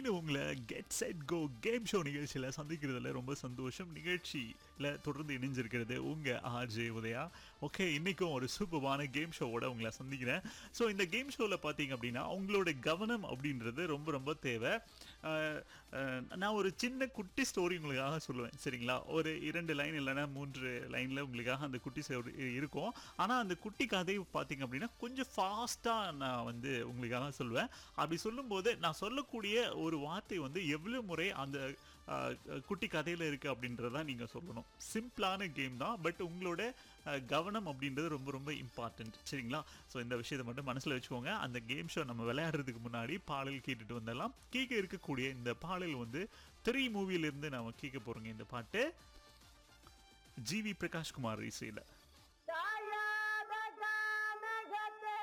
மீண்டும் உங்களை get set go game show நிகழ்ச்சியில் சந்திக்கிறதுல ரொம்ப சந்தோஷம் நிகழ்ச்சியில் தொடர்ந்து இணைஞ்சிருக்கிறது உங்கள் ஆர்ஜே உதயா ஓகே இன்றைக்கும் ஒரு சூப்பரான கேம் ஷோவோட உங்களை சந்திக்கிறேன் ஸோ இந்த கேம் ஷோவில் பார்த்தீங்க அப்படின்னா உங்களோட கவனம் அப்படின்றது ரொம்ப ரொம்ப தேவை அஹ், அஹ், நான் ஒரு சின்ன குட்டி ஸ்டோரி உங்களுக்காக சொல்லுவேன் சரிங்களா ஒரு இரண்டு லைன் இல்லைன்னா மூன்று லைனில் உங்களுக்காக அந்த குட்டி story இருக்கும் ஆனால் அந்த குட்டி கதை பார்த்தீங்க அப்படின்னா கொஞ்சம் ஃபாஸ்ட்டாக நான் வந்து உங்களுக்காக சொல்லுவேன் அப்படி சொல்லும்போது நான் சொல்லக்கூடிய ஒரு வார்த்தை வந்து எவ்வளோ முறை அந்த அஹ், குட்டி கதையில் இருக்குது அப்படின்றத நீங்கள் சொல்லணும் சிம்பிளான கேம் தான் பட் உங்களோட அஹ், கவனம் அப்படின்றது ரொம்ப ரொம்ப இம்பார்ட்டன்ட் சரிங்களா ஸோ இந்த விஷயத்தை மட்டும் மனசில் வச்சுக்கோங்க அந்த கேம் ஷோ நம்ம விளையாடுறதுக்கு முன்னாடி பாடல் கேட்டுட்டு வந்துடலாம் கேட்க இருக்கக்கூடிய இந்த பாடல் வந்து த்ரீ மூவிலிருந்து நாம கேட்க போகிறோங்க இந்த பாட்டு ஜிவி பிரகாஷ்குமார் இசையில் தாயாத ஜானகத்தே